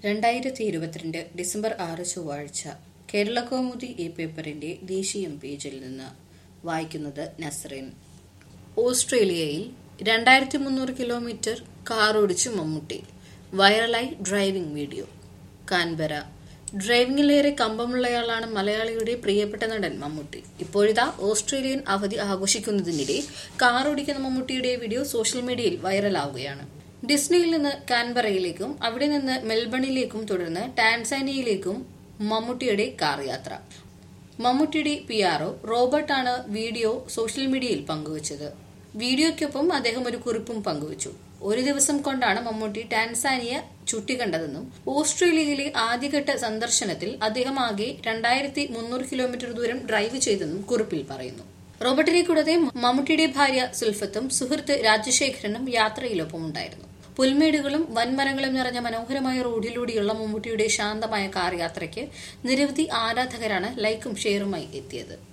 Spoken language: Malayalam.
രണ്ടായിരത്തി ഇരുപത്തിരണ്ട് ഡിസംബർ ആറ് ചൊവ്വാഴ്ച കേരള കൗമുദി ഈ പേപ്പറിന്റെ ദേശീയം പേജിൽ നിന്ന് വായിക്കുന്നത് നസ്രീൻ ഓസ്ട്രേലിയയിൽ രണ്ടായിരത്തി മുന്നൂറ് കിലോമീറ്റർ കാർ ഓടിച്ച് മമ്മൂട്ടി വൈറലായി ഡ്രൈവിംഗ് വീഡിയോ കാൻബര ഡ്രൈവിംഗിലേറെ കമ്പമുള്ളയാളാണ് മലയാളിയുടെ പ്രിയപ്പെട്ട നടൻ മമ്മൂട്ടി ഇപ്പോഴിതാ ഓസ്ട്രേലിയൻ അവധി ആഘോഷിക്കുന്നതിനിടെ കാർ ഓടിക്കുന്ന മമ്മൂട്ടിയുടെ വീഡിയോ സോഷ്യൽ മീഡിയയിൽ വൈറലാവുകയാണ് ഡിസ്നിയിൽ നിന്ന് കാൻബറയിലേക്കും അവിടെ നിന്ന് മെൽബണിലേക്കും തുടർന്ന് ടാൻസാനിയയിലേക്കും മമ്മൂട്ടിയുടെ കാർ യാത്ര മമ്മൂട്ടിയുടെ പി ആർഒ റോബർട്ടാണ് വീഡിയോ സോഷ്യൽ മീഡിയയിൽ പങ്കുവച്ചത് വീഡിയോയ്ക്കൊപ്പം അദ്ദേഹം ഒരു കുറിപ്പും പങ്കുവച്ചു ഒരു ദിവസം കൊണ്ടാണ് മമ്മൂട്ടി ടാൻസാനിയ ചുട്ടിക്കണ്ടതെന്നും ഓസ്ട്രേലിയയിലെ ആദ്യഘട്ട സന്ദർശനത്തിൽ അദ്ദേഹം ആകെ രണ്ടായിരത്തി മുന്നൂറ് കിലോമീറ്റർ ദൂരം ഡ്രൈവ് ചെയ്തെന്നും കുറിപ്പിൽ പറയുന്നു റോബർട്ടിനെ കൂടാതെ മമ്മൂട്ടിയുടെ ഭാര്യ സുൽഫത്തും സുഹൃത്ത് രാജശേഖരനും യാത്രയിലൊപ്പം ഉണ്ടായിരുന്നു പുൽമേടുകളും വൻമരങ്ങളും നിറഞ്ഞ മനോഹരമായ റോഡിലൂടെയുള്ള മമ്മൂട്ടിയുടെ ശാന്തമായ കാർ യാത്രയ്ക്ക് നിരവധി ആരാധകരാണ് ലൈക്കും ഷെയറുമായി എത്തിയത്